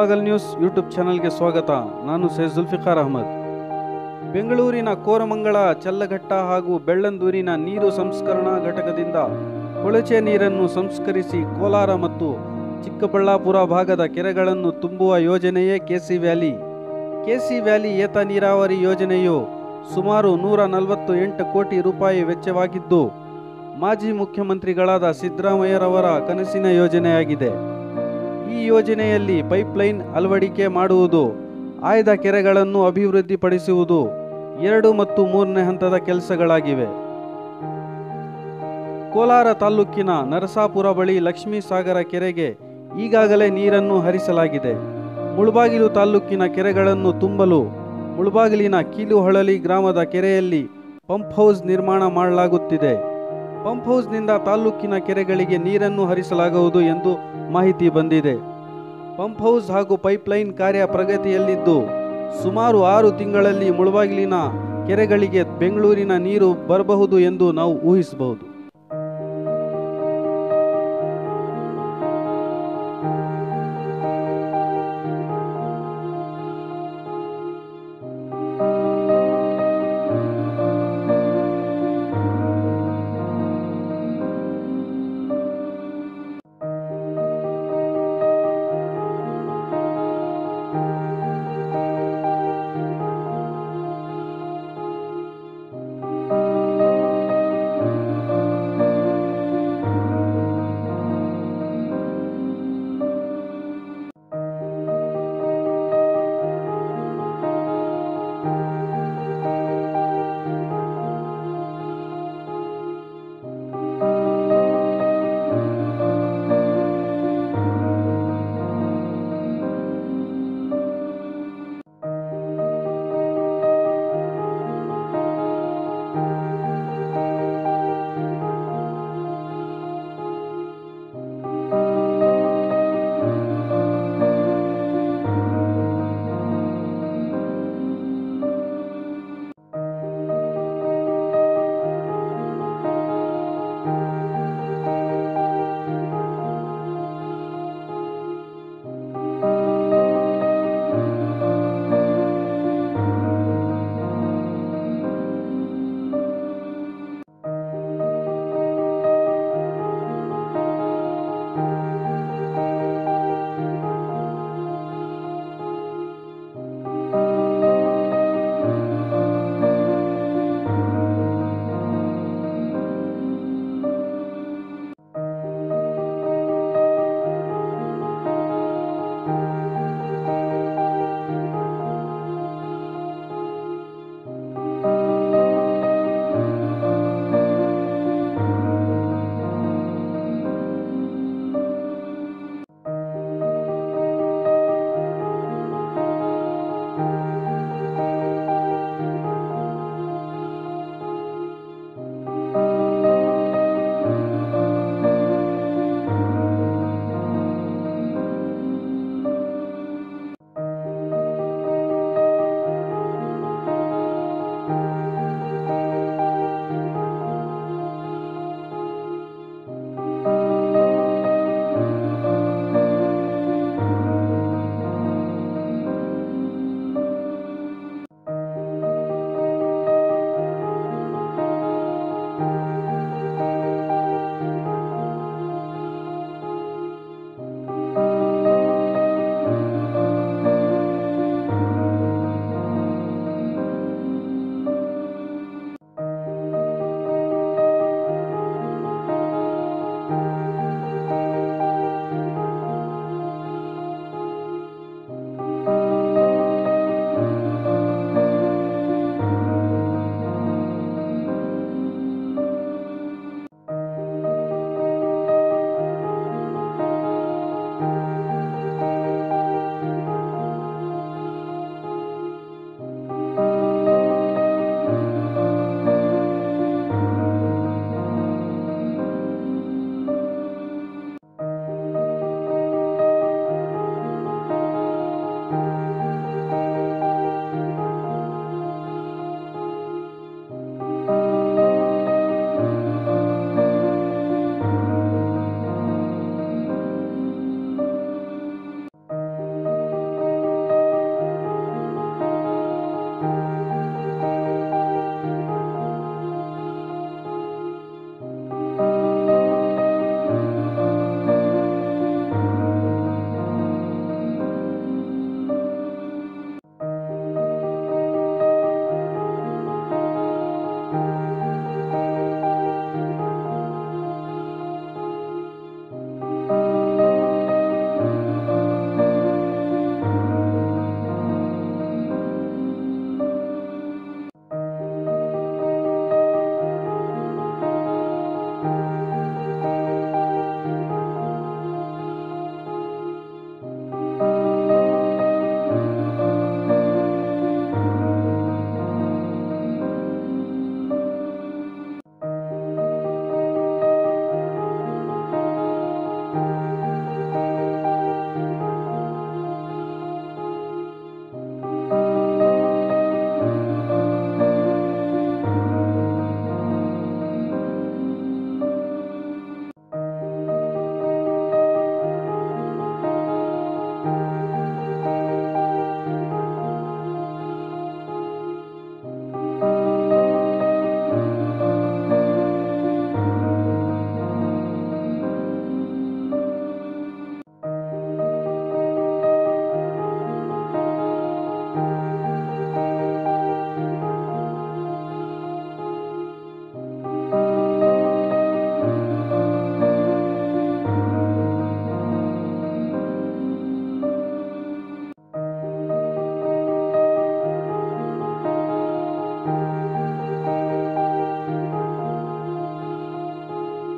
Mulbagal news YouTube ಚಾನಲ್ಗೆ ಸ್ವಾಗತ ನಾನು ಸೈಯದ್ ಜುಲ್ಫಿಕಾರ್ ಅಹಮದ್ ಬೆಂಗಳೂರಿನ ಕೋರಮಂಗಳ ಚಲ್ಲಘಟ್ಟ ಹಾಗೂ ಬೆಳ್ಳಂದೂರಿನ ನೀರು ಸಂಸ್ಕರಣಾ ಘಟಕದಿಂದ ಕೊಳಚೆ ನೀರನ್ನು ಸಂಸ್ಕರಿಸಿ ಕೋಲಾರ ಮತ್ತು ಚಿಕ್ಕಬಳ್ಳಾಪುರ ಭಾಗದ ಕೆರೆಗಳನ್ನು ತುಂಬುವ ಯೋಜನೆಯೇ ಕೆಸಿ ವ್ಯಾಲಿ ಕೆಸಿ ವ್ಯಾಲಿ ಏತ ನೀರಾವರಿ ಯೋಜನೆಯು ಸುಮಾರು ನೂರ ನಲವತ್ತು ಎಂಟು ಕೋಟಿ ರೂಪಾಯಿ ವೆಚ್ಚವಾಗಿದ್ದು ಮಾಜಿ ಮುಖ್ಯಮಂತ್ರಿಗಳಾದ ಸಿದ್ದರಾಮಯ್ಯರವರ ಕನಸಿನ ಯೋಜನೆಯಾಗಿದೆ ಈ ಯೋಜನೆಯಲ್ಲಿ ಪೈಪ್ಲೈನ್ ಅಳವಡಿಕೆ ಮಾಡುವುದು ಆಯ್ದ ಕೆರೆಗಳನ್ನು ಅಭಿವೃದ್ಧಿಪಡಿಸುವುದು ಎರಡು ಮತ್ತು ಮೂರನೇ ಹಂತದ ಕೆಲಸಗಳಾಗಿವೆ ಕೋಲಾರ ತಾಲೂಕಿನ ನರಸಾಪುರ ಬಳಿ ಲಕ್ಷ್ಮೀ ಸಾಗರ ಕೆರೆಗೆ ಈಗಾಗಲೇ ನೀರನ್ನು ಹರಿಸಲಾಗಿದೆ ಮುಳಬಾಗಿಲು ತಾಲೂಕಿನ ಕೆರೆಗಳನ್ನು ತುಂಬಲು ಮುಳಬಾಗಿಲಿನ ಕೀಲುಹೊಳಲಿ ಗ್ರಾಮದ ಕೆರೆಯಲ್ಲಿ ಪಂಪ್ ಹೌಸ್ ನಿರ್ಮಾಣ ಮಾಡಲಾಗುತ್ತಿದೆ ಪಂಪ್ ಹೌಸ್ನಿಂದ ತಾಲೂಕಿನ ಕೆರೆಗಳಿಗೆ ನೀರನ್ನು ಹರಿಸಲಾಗುವುದು ಎಂದು ಮಾಹಿತಿ ಬಂದಿದೆ ಪಂಪ್ ಹೌಸ್ ಹಾಗೂ ಪೈಪ್ಲೈನ್ ಕಾರ್ಯ ಪ್ರಗತಿಯಲ್ಲಿದ್ದು ಸುಮಾರು ಆರು ತಿಂಗಳಲ್ಲಿ ಮುಳಬಾಗಿಲಿನ ಕೆರೆಗಳಿಗೆ ಬೆಂಗಳೂರಿನ ನೀರು ಬರಬಹುದು ಎಂದು ನಾವು ಊಹಿಸಬಹುದು